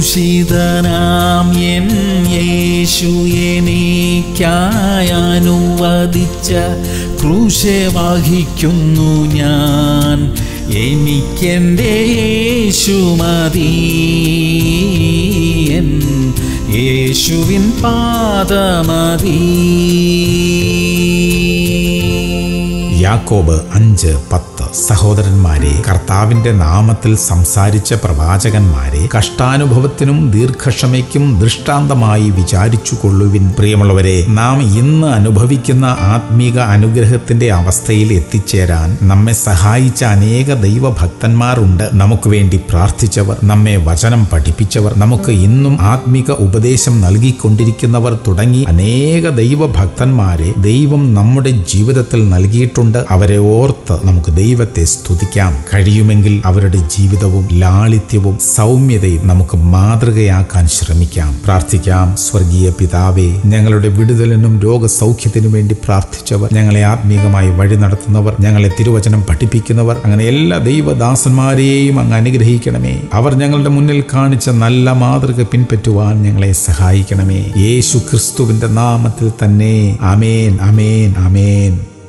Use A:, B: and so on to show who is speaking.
A: ക്രൂശിതനാം N യേശു എനിക്കായി അനുവദിച്ച ക്രൂശെ വഹിക്കുന്നു ഞാൻ എനിക്കെൻ്റെ യേശു മതി എൻ യേശുവിൻ പാദമതി
B: യാക്കോബ് അഞ്ച് പത്ത് സഹോദരന്മാരെ കർത്താവിന്റെ നാമത്തിൽ സംസാരിച്ച പ്രവാചകന്മാരെ കഷ്ടാനുഭവത്തിനും ദീർഘക്ഷമയ്ക്കും ദൃഷ്ടാന്തമായി വിചാരിച്ചു കൊള്ളുവിൻ പ്രിയമുള്ളവരെ നാം ഇന്ന് അനുഭവിക്കുന്ന ആത്മീക അനുഗ്രഹത്തിന്റെ അവസ്ഥയിൽ എത്തിച്ചേരാൻ നമ്മെ സഹായിച്ച അനേക ദൈവഭക്തന്മാരുണ്ട് നമുക്ക് വേണ്ടി പ്രാർത്ഥിച്ചവർ നമ്മെ വചനം പഠിപ്പിച്ചവർ നമുക്ക് ഇന്നും ആത്മീക ഉപദേശം നൽകിക്കൊണ്ടിരിക്കുന്നവർ തുടങ്ങി അനേക ദൈവഭക്തന്മാരെ ദൈവം നമ്മുടെ ജീവിതത്തിൽ നൽകിയിട്ടുണ്ട് അവരെ ഓർത്ത് നമുക്ക് ദൈവത്തെ സ്തുതിക്കാം കഴിയുമെങ്കിൽ അവരുടെ ജീവിതവും ലാളിത്യവും സൗമ്യതയും നമുക്ക് മാതൃകയാക്കാൻ ശ്രമിക്കാം പ്രാർത്ഥിക്കാം സ്വർഗീയ പിതാവേ ഞങ്ങളുടെ വിടുതലിനും രോഗസൗഖ്യത്തിനും വേണ്ടി പ്രാർത്ഥിച്ചവർ ഞങ്ങളെ ആത്മീകമായി വഴി നടത്തുന്നവർ ഞങ്ങളെ തിരുവചനം പഠിപ്പിക്കുന്നവർ അങ്ങനെ എല്ലാ ദൈവദാസന്മാരെയും അങ്ങ് അനുഗ്രഹിക്കണമേ അവർ ഞങ്ങളുടെ മുന്നിൽ കാണിച്ച നല്ല മാതൃക പിൻപറ്റുവാൻ ഞങ്ങളെ സഹായിക്കണമേ യേശു ക്രിസ്തുവിന്റെ നാമത്തിൽ തന്നെ അമേൻ അമേൻ അമേൻ